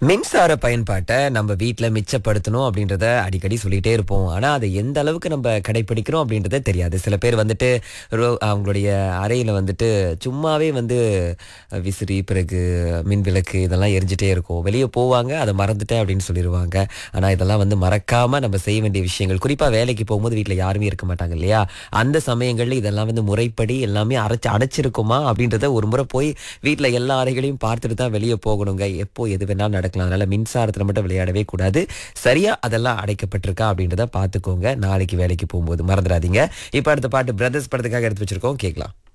மின்சார பயன்பாட்டை நம்ம வீட்டில் மிச்சப்படுத்தணும் அப்படின்றத அடிக்கடி சொல்லிட்டே இருப்போம் ஆனால் அதை எந்த அளவுக்கு நம்ம கடைப்பிடிக்கிறோம் அப்படின்றத தெரியாது சில பேர் வந்துட்டு ரோ- அவங்களுடைய அறையில் வந்துட்டு சும்மாவே வந்து விசிறி பிறகு மின் விளக்கு இதெல்லாம் எரிஞ்சிட்டே இருக்கும் வெளியே போவாங்க அதை மறந்துட்டேன் அப்படின்னு சொல்லிடுவாங்க ஆனால் இதெல்லாம் வந்து மறக்காமல் நம்ம செய்ய வேண்டிய விஷயங்கள் குறிப்பாக வேலைக்கு போகும்போது வீட்டில் யாருமே இருக்க மாட்டாங்க இல்லையா அந்த சமயங்களில் இதெல்லாம் வந்து முறைப்படி எல்லாமே அரைச்சு அடைச்சிருக்குமா அப்படின்றத ஒரு முறை போய் வீட்டில் எல்லா அறைகளையும் பார்த்துட்டு தான் வெளியே போகணுங்க எப்போ எது வேணாலும் நடக்கலாம் அதனால மின்சாரத்தில் மட்டும் விளையாடவே கூடாது சரியா அதெல்லாம் அடைக்கப்பட்டிருக்கா அப்படின்றத பார்த்துக்கோங்க நாளைக்கு வேலைக்கு போகும்போது மறந்துடாதீங்க இப்போ அடுத்த பாட்டு பிரதர்ஸ் படத்துக்காக எடுத்து வச்சிருக்கோம் கேட்கலாம்